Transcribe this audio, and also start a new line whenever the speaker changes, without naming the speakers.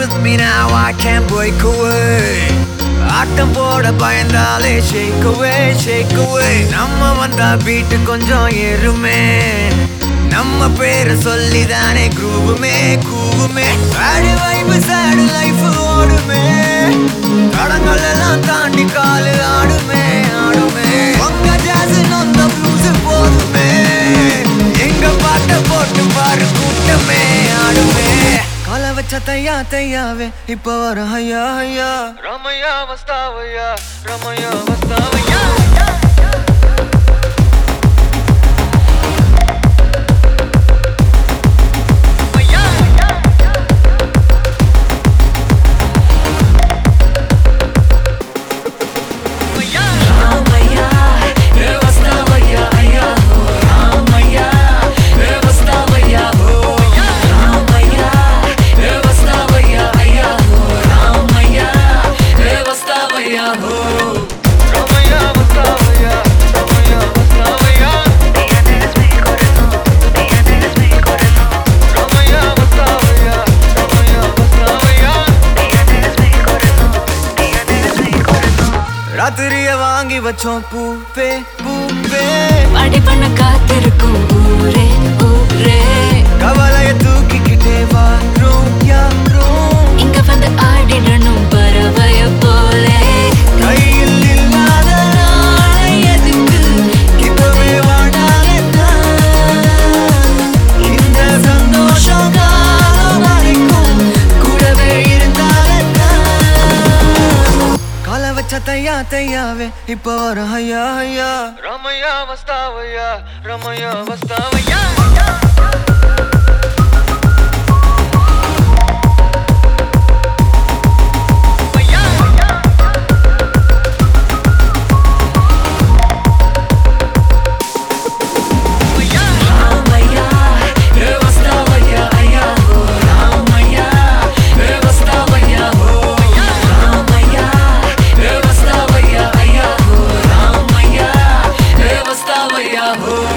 with me now, I can't break away. ஆட்டம் போட பயந்தாலே ஷேக் அவே ஷேக் அவே நம்ம வந்தா பீட்டு கொஞ்சம் ஏறுமே நம்ம பேரை சொல்லி தானே குரூவுமே கூவுமே ஆடு வைப்பு சாடு லைஃப் ஓடுமே தடங்கள் எல்லாம் தாண்டி காலு ஆடுமே ஆடுமே உங்க ஜாஸ் நொந்த ப்ளூஸ் போதுமே எங்க பாட்ட போட்டு பாரு கூட்டமே ஆடுமே கால வச்ச தையா தையாவே இப்ப வர ஐயா ஐயா ரமையா வஸ்தாவையா ரமையா வஸ்தாவையா
రామయ్య ఏ వస్తావయ్య అయ్యా హో రామయ్య ఏ వస్తావయ్య హో రామయ్య ఏ వస్తావయ్య అయ్యా హో రామయ్య ఏ వస్తావయ్య హో
ரமையா வஸ்தாவையா ரமையா வஸ்தாவையா ரமையா வஸ்தாவையா ரமையா வஸ்தாவையா ராத்திரிய வாங்கி வச்சோம் பூப்பே பூப்பே
பாடி பண்ண காத்திருக்கும் ஊரே ஊரே
கவலைய தூக்கிக்கிட்டே வாரோம் யாரோம்
இங்க வந்து ஆடிடணும் பறவைய போலே
கையில் இல்லாத நாளை எதுக்கு இப்பவே வாடாதான் இந்த சந்தோஷம் காலம் வரைக்கும் கூடவே இருந்தால்தான் கால வச்ச தையா தையாவே இப்ப வர ஐயா ஐயா ரமையா வஸ்தாவையா ரமையா வஸ்தாவையா
రామయ్య ఏ వస్తావయ్య అయ్యా హో రామయ్య ఏ వస్తావయ్య హో రామయ్య ఏ వస్తావయ్య అయ్యా హో రామయ్య ఏ వస్తావయ్య హో